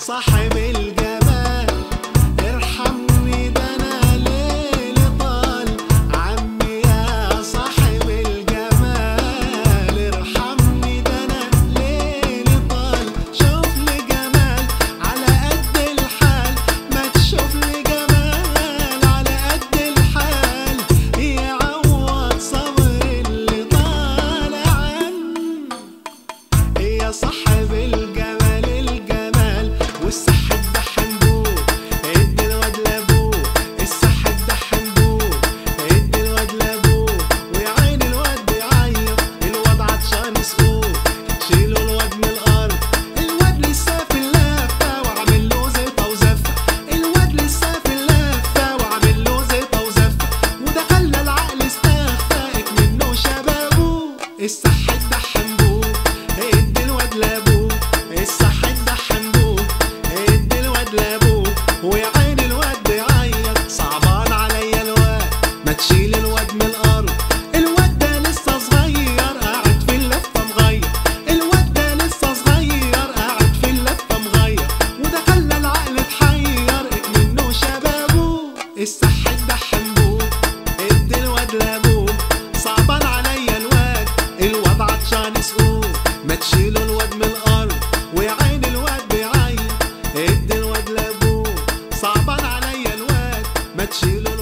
صاحب الجمال ارحمني ده انا ليل طال عمي يا صاحب الجمال ارحمني ده انا ليل طال شوف لي جمال على قد الحال ما تشوف لي جمال على قد الحال يعوض صبر اللي طال عني يا صاحب الجمال الجمال والسحب ده حنبوه ادي الواد لابوه السحب ده حنبوه ادي الواد لابوه ويا عين الواد بيعيط الواد عطشان سقوط شيلوا الواد من الارض الواد لسه في اللفه وعامل له زيطه وزفه الواد لسه في اللفه وعامل له زيطه وزفه وده خلى العقل استخفى منه شبابه السحب ده حنبوه ادي الواد لابوه السحب ده حنبوه ادي الواد لابوه ويا عين الواد بيعيط صعبان عليا الواد ما تشيل الواد من الارض الواد ده لسه صغير قاعد في اللفه مغير الواد ده لسه صغير قاعد في اللفه مغير وده خلى العقل اتحير منه شبابه السحب ده حنبوه ادي الواد لابوه صعبان عليا الواد الواد عطشان سقوط ما تشيلوا الواد من الارض ويا عين الواد بيعيط ادي الواد لابوه صعبان عليا الواد ما تشيلوا